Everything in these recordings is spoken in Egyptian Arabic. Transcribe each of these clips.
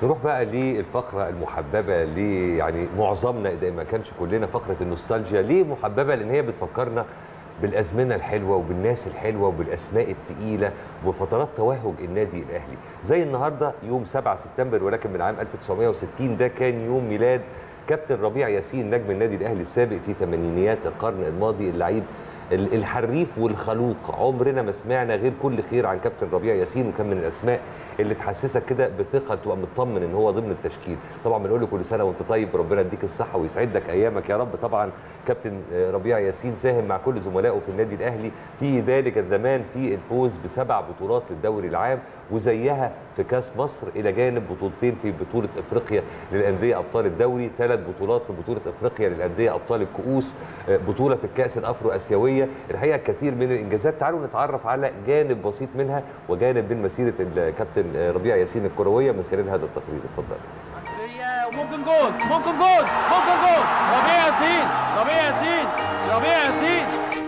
نروح بقى للفقره المحببه ليه يعني معظمنا اذا ما كانش كلنا فقره النوستالجيا ليه محببه لان هي بتفكرنا بالازمنه الحلوه وبالناس الحلوه وبالاسماء الثقيله وفترات توهج النادي الاهلي زي النهارده يوم 7 سبتمبر ولكن من عام 1960 ده كان يوم ميلاد كابتن ربيع ياسين نجم النادي الاهلي السابق في ثمانينيات القرن الماضي اللعيب ال- الحريف والخلوق عمرنا ما سمعنا غير كل خير عن كابتن ربيع ياسين وكان من الاسماء اللي تحسسك كده بثقه تبقى مطمن ان هو ضمن التشكيل طبعا بنقول له كل سنه وانت طيب ربنا يديك الصحه ويسعد لك ايامك يا رب طبعا كابتن آه، ربيع ياسين ساهم مع كل زملائه في النادي الاهلي في ذلك الزمان في الفوز بسبع بطولات للدوري العام وزيها في كاس مصر الى جانب بطولتين في بطوله افريقيا للانديه ابطال الدوري ثلاث بطولات في بطوله افريقيا للانديه ابطال الكؤوس آه، بطوله في الكاس الافرو اسيويه الحقيقه كثير من الانجازات تعالوا نتعرف على جانب بسيط منها وجانب من مسيره الكابتن آه، ربيع ياسين الكرويه من خلال هذا التقرير اتفضل عكسية وممكن جول ممكن جول ممكن جول ربيع ياسين ربيع ياسين ربيع ياسين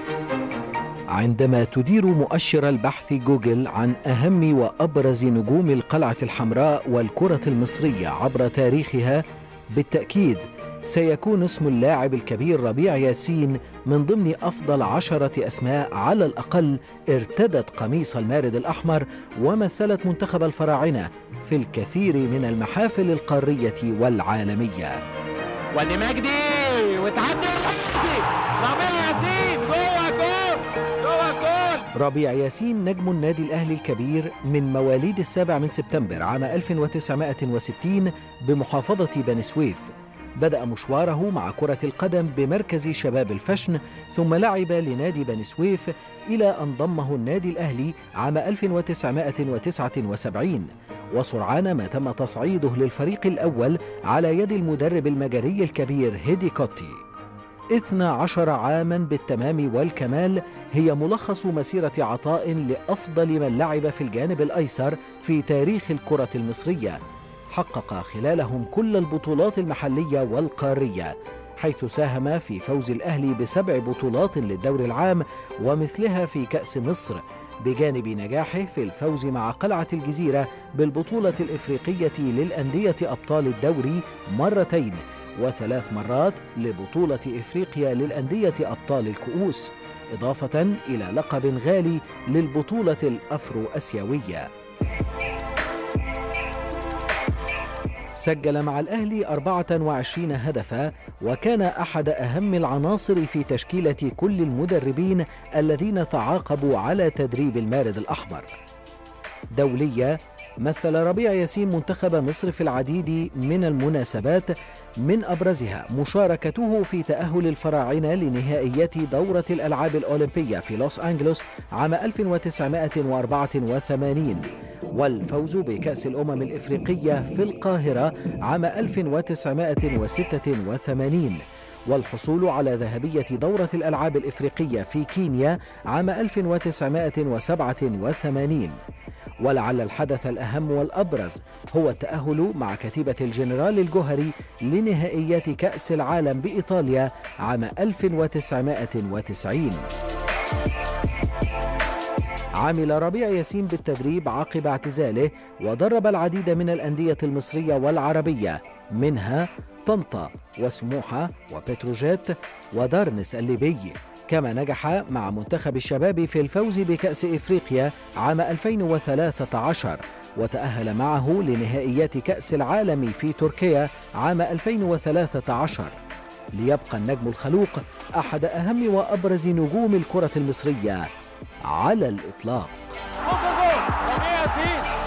عندما تدير مؤشر البحث جوجل عن أهم وأبرز نجوم القلعة الحمراء والكرة المصرية عبر تاريخها بالتأكيد سيكون اسم اللاعب الكبير ربيع ياسين من ضمن أفضل عشرة أسماء على الأقل ارتدت قميص المارد الأحمر ومثلت منتخب الفراعنة في الكثير من المحافل القارية والعالمية ودي مجدي وتعدي وتعدي ربيع ياسين جوه جول جوه جول ربيع ياسين نجم النادي الأهلي الكبير من مواليد السابع من سبتمبر عام 1960 بمحافظة بني سويف بدأ مشواره مع كرة القدم بمركز شباب الفشن ثم لعب لنادي بني سويف إلى أن ضمه النادي الأهلي عام 1979 وسرعان ما تم تصعيده للفريق الأول على يد المدرب المجري الكبير هيدي كوتي 12 عاما بالتمام والكمال هي ملخص مسيرة عطاء لأفضل من لعب في الجانب الأيسر في تاريخ الكرة المصرية حقق خلالهم كل البطولات المحلية والقارية حيث ساهم في فوز الأهلي بسبع بطولات للدور العام ومثلها في كأس مصر بجانب نجاحه في الفوز مع قلعة الجزيرة بالبطولة الإفريقية للأندية أبطال الدوري مرتين وثلاث مرات لبطولة إفريقيا للأندية أبطال الكؤوس إضافة إلى لقب غالي للبطولة الأفرو أسيوية سجل مع الأهلي 24 هدفا وكان أحد أهم العناصر في تشكيلة كل المدربين الذين تعاقبوا على تدريب المارد الأحمر دولية مثل ربيع ياسين منتخب مصر في العديد من المناسبات من أبرزها مشاركته في تأهل الفراعنة لنهائيات دورة الألعاب الأولمبية في لوس أنجلوس عام 1984 والفوز بكأس الأمم الإفريقية في القاهرة عام 1986 والحصول على ذهبية دورة الألعاب الإفريقية في كينيا عام 1987 ولعل الحدث الأهم والأبرز هو التأهل مع كتيبة الجنرال الجوهري لنهائيات كأس العالم بإيطاليا عام 1990 عمل ربيع ياسين بالتدريب عقب اعتزاله ودرب العديد من الأندية المصرية والعربية منها طنطا وسموحة وبتروجيت ودارنس الليبي كما نجح مع منتخب الشباب في الفوز بكأس إفريقيا عام 2013 وتأهل معه لنهائيات كأس العالم في تركيا عام 2013 ليبقى النجم الخلوق أحد أهم وأبرز نجوم الكرة المصرية على الإطلاق ممكن جول ربيع ياسين